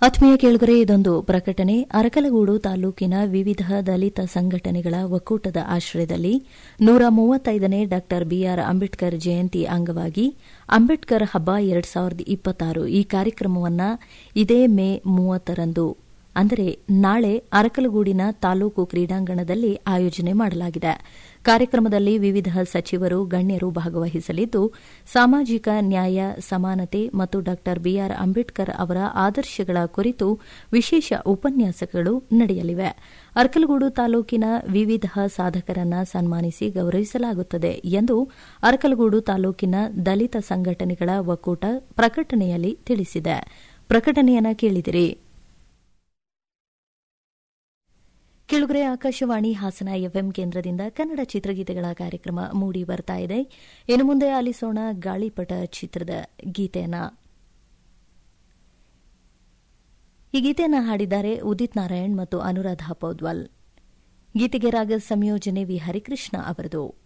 ಆತ್ಮೀಯ ಕೇಳುಗರೆ ಇದೊಂದು ಪ್ರಕಟಣೆ ಅರಕಲಗೂಡು ತಾಲೂಕಿನ ವಿವಿಧ ದಲಿತ ಸಂಘಟನೆಗಳ ಒಕ್ಕೂಟದ ಆಶ್ರಯದಲ್ಲಿ ನೂರ ಮೂವತ್ತೈದನೇ ಡಾ ಬಿಆರ್ ಅಂಬೇಡ್ಕರ್ ಜಯಂತಿ ಅಂಗವಾಗಿ ಅಂಬೇಡ್ಕರ್ ಹಬ್ಬ ಎರಡ್ ಸಾವಿರದ ಇಪ್ಪತ್ತಾರು ಈ ಕಾರ್ಯಕ್ರಮವನ್ನು ಇದೇ ಮೇ ಮೂವತ್ತರಂದು ಅಂದರೆ ನಾಳೆ ಅರಕಲಗೂಡಿನ ತಾಲೂಕು ಕ್ರೀಡಾಂಗಣದಲ್ಲಿ ಆಯೋಜನೆ ಮಾಡಲಾಗಿದೆ ಕಾರ್ಯಕ್ರಮದಲ್ಲಿ ವಿವಿಧ ಸಚಿವರು ಗಣ್ಯರು ಭಾಗವಹಿಸಲಿದ್ದು ಸಾಮಾಜಿಕ ನ್ಯಾಯ ಸಮಾನತೆ ಮತ್ತು ಡಾ ಬಿಆರ್ ಅಂಬೇಡ್ಕರ್ ಅವರ ಆದರ್ಶಗಳ ಕುರಿತು ವಿಶೇಷ ಉಪನ್ಯಾಸಗಳು ನಡೆಯಲಿವೆ ಅರಕಲಗೂಡು ತಾಲೂಕಿನ ವಿವಿಧ ಸಾಧಕರನ್ನ ಸನ್ಮಾನಿಸಿ ಗೌರವಿಸಲಾಗುತ್ತದೆ ಎಂದು ಅರಕಲಗೂಡು ತಾಲೂಕಿನ ದಲಿತ ಸಂಘಟನೆಗಳ ಒಕ್ಕೂಟ ಪ್ರಕಟಣೆಯಲ್ಲಿ ತಿಳಿಸಿದೆ ಪ್ರಕಟಣೆಯನ್ನು ಕೇಳಿದಿರಿ ಕೆಳಗರೆ ಆಕಾಶವಾಣಿ ಹಾಸನ ಎಫ್ಎಂ ಕೇಂದ್ರದಿಂದ ಕನ್ನಡ ಚಿತ್ರಗೀತೆಗಳ ಕಾರ್ಯಕ್ರಮ ಮೂಡಿ ಬರ್ತಾ ಇದೆ ಇನ್ನು ಮುಂದೆ ಆಲಿಸೋಣ ಗಾಳಿಪಟ ಚಿತ್ರದ ಗೀತೆಯನ್ನ ಈ ಗೀತೆಯನ್ನು ಹಾಡಿದ್ದಾರೆ ಉದಿತ್ ನಾರಾಯಣ್ ಮತ್ತು ಅನುರಾಧ ಪೌದ್ವಾಲ್ ಗೀತೆಗೆ ರಾಗ ಸಂಯೋಜನೆ ವಿ ಹರಿಕೃಷ್ಣ ಅವರದು